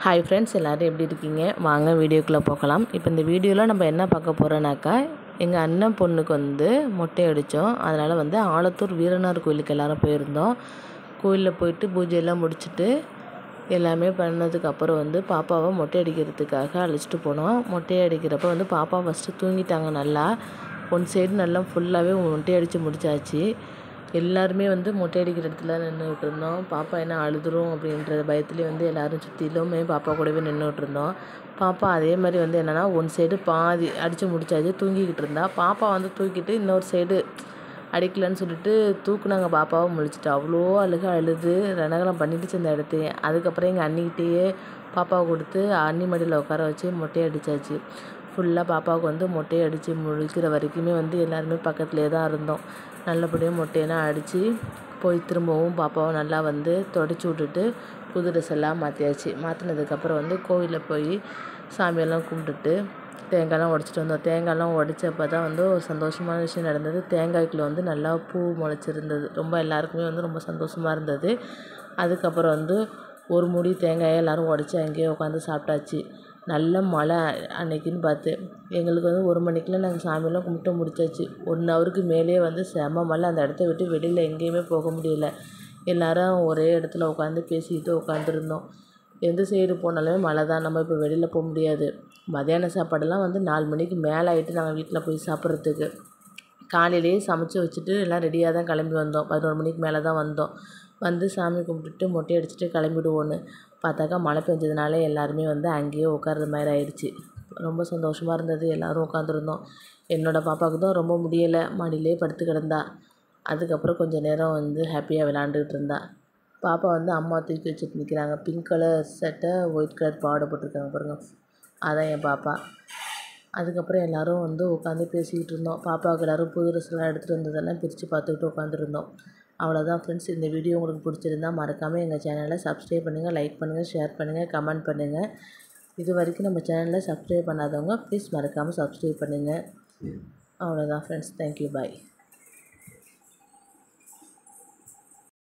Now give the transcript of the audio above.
hi friends எல்லோரும் எப்படி இருக்கீங்க வாங்க வீடியோக்குள்ளே போகலாம் இப்போ இந்த வீடியோவில் நம்ம என்ன பார்க்க போகிறோன்னாக்கா எங்கள் அண்ணன் பொண்ணுக்கு வந்து மொட்டை அடித்தோம் அதனால் வந்து ஆலத்தூர் வீரனார் கோயிலுக்கு எல்லோரும் போயிருந்தோம் கோயிலில் போயிட்டு பூஜையெல்லாம் முடிச்சுட்டு எல்லாமே பண்ணதுக்கு அப்புறம் வந்து பாப்பாவை மொட்டை அடிக்கிறதுக்காக அழைச்சிட்டு போனோம் மொட்டை அடிக்கிறப்ப வந்து பாப்பா ஃபஸ்ட்டு தூங்கிட்டாங்க நல்லா ஒன் சைடு நல்லா ஃபுல்லாகவே மொட்டை அடித்து முடிச்சாச்சு எல்லாருமே வந்து மொட்டை அடிக்கிற இடத்துல நின்றுட்டு இருந்தோம் பாப்பா என்ன அழுதுரும் அப்படின்ற பயத்துலேயே வந்து எல்லோரும் சுற்றிலுமே பாப்பா கூடவே நின்றுட்டு இருந்தோம் பாப்பா அதே மாதிரி வந்து என்னென்னா ஒன் சைடு பாதி அடித்து முடிச்சாச்சு தூங்கிக்கிட்டு இருந்தா பாப்பா வந்து தூக்கிட்டு இன்னொரு சைடு அடிக்கலன்னு சொல்லிட்டு தூக்குனாங்க பாப்பாவை முழிச்சிட்டு அவ்வளோ அழுக அழுது ரணகலம் பண்ணிடுச்சு அந்த இடத்தையே அதுக்கப்புறம் எங்கள் அண்ணிக்கிட்டேயே பாப்பாவை கொடுத்து அண்ணி மடியில் உட்கார வச்சு மொட்டையை அடித்தாச்சு ஃபுல்லாக பாப்பாவுக்கு வந்து மொட்டையை அடித்து முழிக்கிற வரைக்குமே வந்து எல்லாருமே பக்கத்துலேயே தான் இருந்தோம் நல்லபடியாக மொட்டையெல்லாம் அடித்து போய் திரும்பவும் பாப்பாவை நல்லா வந்து தொடச்சி விட்டுட்டு புது ட்ரெஸ் எல்லாம் மாற்றியாச்சு மாற்றினதுக்கப்புறம் வந்து கோவிலில் போய் சாமியெல்லாம் கும்பிட்டுட்டு தேங்காய்லாம் உடச்சிட்டு வந்தோம் தேங்காய்லாம் உடச்சப்ப தான் வந்து ஒரு சந்தோஷமான விஷயம் நடந்தது தேங்காய்க்குள்ள வந்து நல்லா பூ முளைச்சிருந்தது ரொம்ப எல்லாருக்குமே வந்து ரொம்ப சந்தோஷமாக இருந்தது அதுக்கப்புறம் வந்து ஒரு மூடி தேங்காயை எல்லோரும் உடச்சி அங்கேயே உட்காந்து சாப்பிட்டாச்சு நல்ல மழை அன்னைக்குன்னு பார்த்து எங்களுக்கு வந்து ஒரு மணிக்கெலாம் நாங்கள் சாமியெல்லாம் கும்பிட்டு முடிச்சாச்சு ஒன் ஹவருக்கு மேலேயே வந்து செம மழை அந்த இடத்த விட்டு வெளியில் எங்கேயுமே போக முடியல எல்லோரும் ஒரே இடத்துல உட்காந்து பேசிக்கிட்டு உட்காந்துருந்தோம் எந்த சைடு போனாலுமே மழை தான் நம்ம இப்போ வெளியில் போக முடியாது மதியான சாப்பாடெல்லாம் வந்து நாலு மணிக்கு மேலே ஆகிட்டு நாங்கள் வீட்டில் போய் சாப்பிட்றதுக்கு காலையிலேயே சமைச்சு வச்சுட்டு எல்லாம் ரெடியாக தான் கிளம்பி வந்தோம் பதினோரு மணிக்கு மேலே தான் வந்தோம் வந்து சாமி கும்பிட்டுட்டு மொட்டை அடிச்சுட்டு கிளம்பிடுவோன்னு பார்த்தாக்கா மழை பெஞ்சதுனால எல்லாருமே வந்து அங்கேயே உட்கார்ற மாதிரி ஆயிடுச்சு ரொம்ப சந்தோஷமாக இருந்தது எல்லோரும் உட்காந்துருந்தோம் என்னோடய பாப்பாவுக்கு தான் ரொம்ப முடியலை மடியிலே படுத்து கிடந்தா அதுக்கப்புறம் கொஞ்சம் நேரம் வந்து ஹாப்பியாக விளாண்டுக்கிட்டு இருந்தா பாப்பா வந்து அம்மா தூக்கி வச்சுட்டு நிற்கிறாங்க பிங்க் கலர் சட்டை ஒயிட் கலர் பாவாடை போட்டிருக்காங்க பாருங்கள் அதான் என் பாப்பா அதுக்கப்புறம் எல்லோரும் வந்து உட்காந்து பேசிக்கிட்டு இருந்தோம் பாப்பாவுக்கு எல்லோரும் புது ட்ரெஸ்லாம் எடுத்துகிட்டு வந்ததெல்லாம் பிரித்து பார்த்துக்கிட்டு உட்காந்துருந்தோம் அவ்வளோதான் ஃப்ரெண்ட்ஸ் இந்த வீடியோ உங்களுக்கு பிடிச்சிருந்தா மறக்காமல் எங்கள் சேனலை சப்ஸ்கிரைப் பண்ணுங்கள் லைக் பண்ணுங்கள் ஷேர் பண்ணுங்கள் கமெண்ட் பண்ணுங்கள் இது வரைக்கும் நம்ம சேனலில் சப்ஸ்கிரைப் பண்ணாதவங்க ப்ளீஸ் மறக்காமல் சப்ஸ்கிரைப் பண்ணுங்கள் அவ்வளோதான் ஃப்ரெண்ட்ஸ் தேங்க்யூ பாய்